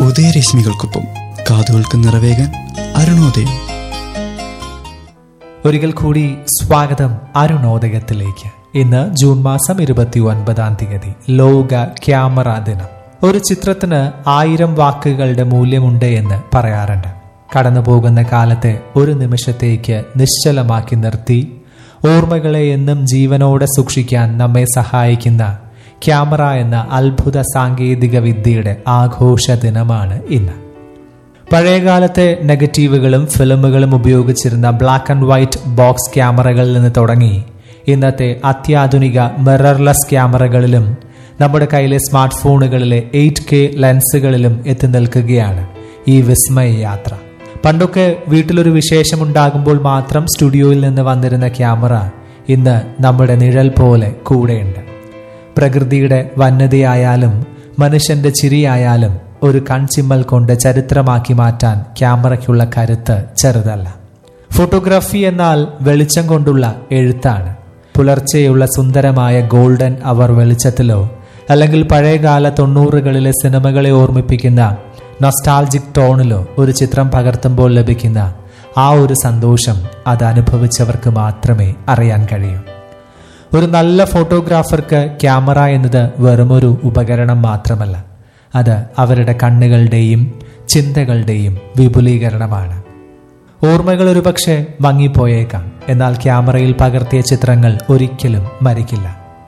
ഉദയരശ്മികൾക്കൊപ്പം കാതുകൾക്ക് നിറവേകാൻ അരുണോദയം ഒരിക്കൽ കൂടി സ്വാഗതം അരുണോദയത്തിലേക്ക് ഇന്ന് ജൂൺ മാസം ഇരുപത്തി ഒൻപതാം തീയതി ലോക ക്യാമറ ദിനം ഒരു ചിത്രത്തിന് ആയിരം വാക്കുകളുടെ മൂല്യമുണ്ട് എന്ന് പറയാറുണ്ട് കടന്നു പോകുന്ന കാലത്തെ ഒരു നിമിഷത്തേക്ക് നിശ്ചലമാക്കി നിർത്തി ഓർമ്മകളെ എന്നും ജീവനോടെ സൂക്ഷിക്കാൻ നമ്മെ സഹായിക്കുന്ന ക്യാമറ എന്ന അത്ഭുത സാങ്കേതിക വിദ്യയുടെ ആഘോഷ ദിനമാണ് ഇന്ന് പഴയകാലത്തെ നെഗറ്റീവുകളും ഫിലിമുകളും ഉപയോഗിച്ചിരുന്ന ബ്ലാക്ക് ആൻഡ് വൈറ്റ് ബോക്സ് ക്യാമറകളിൽ നിന്ന് തുടങ്ങി ഇന്നത്തെ അത്യാധുനിക മിറർലെസ് ക്യാമറകളിലും നമ്മുടെ കയ്യിലെ സ്മാർട്ട് ഫോണുകളിലെ എയ്റ്റ് കെ ലെൻസുകളിലും എത്തി നിൽക്കുകയാണ് ഈ വിസ്മയ യാത്ര പണ്ടൊക്കെ വീട്ടിലൊരു വിശേഷമുണ്ടാകുമ്പോൾ മാത്രം സ്റ്റുഡിയോയിൽ നിന്ന് വന്നിരുന്ന ക്യാമറ ഇന്ന് നമ്മുടെ നിഴൽ പോലെ കൂടെയുണ്ട് പ്രകൃതിയുടെ വന്യതയായാലും മനുഷ്യന്റെ ചിരിയായാലും ഒരു കൺചിമ്മൽ കൊണ്ട് ചരിത്രമാക്കി മാറ്റാൻ ക്യാമറയ്ക്കുള്ള കരുത്ത് ചെറുതല്ല ഫോട്ടോഗ്രാഫി എന്നാൽ വെളിച്ചം കൊണ്ടുള്ള എഴുത്താണ് പുലർച്ചെയുള്ള സുന്ദരമായ ഗോൾഡൻ അവർ വെളിച്ചത്തിലോ അല്ലെങ്കിൽ പഴയകാല തൊണ്ണൂറുകളിലെ സിനിമകളെ ഓർമ്മിപ്പിക്കുന്ന നൊസ്റ്റാൾജിക് ടോണിലോ ഒരു ചിത്രം പകർത്തുമ്പോൾ ലഭിക്കുന്ന ആ ഒരു സന്തോഷം അത് അനുഭവിച്ചവർക്ക് മാത്രമേ അറിയാൻ കഴിയൂ ഒരു നല്ല ഫോട്ടോഗ്രാഫർക്ക് ക്യാമറ എന്നത് വെറുമൊരു ഉപകരണം മാത്രമല്ല അത് അവരുടെ കണ്ണുകളുടെയും ചിന്തകളുടെയും വിപുലീകരണമാണ് ഓർമ്മകൾ ഒരുപക്ഷെ മങ്ങിപ്പോയേക്കാം എന്നാൽ ക്യാമറയിൽ പകർത്തിയ ചിത്രങ്ങൾ ഒരിക്കലും മരിക്കില്ല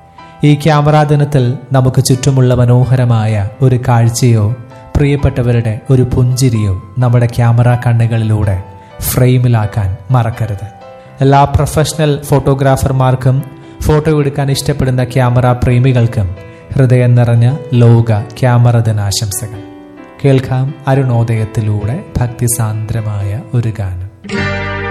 ഈ ക്യാമറ ദിനത്തിൽ നമുക്ക് ചുറ്റുമുള്ള മനോഹരമായ ഒരു കാഴ്ചയോ പ്രിയപ്പെട്ടവരുടെ ഒരു പുഞ്ചിരിയോ നമ്മുടെ ക്യാമറ കണ്ണുകളിലൂടെ ഫ്രെയിമിലാക്കാൻ മറക്കരുത് എല്ലാ പ്രൊഫഷണൽ ഫോട്ടോഗ്രാഫർമാർക്കും ഫോട്ടോ എടുക്കാൻ ഇഷ്ടപ്പെടുന്ന ക്യാമറ പ്രേമികൾക്കും ഹൃദയം നിറഞ്ഞ ലോക ക്യാമറ ദിനാശംസകൾ കേൾക്കാം അരുണോദയത്തിലൂടെ ഭക്തിസാന്ദ്രമായ ഒരു ഗാനം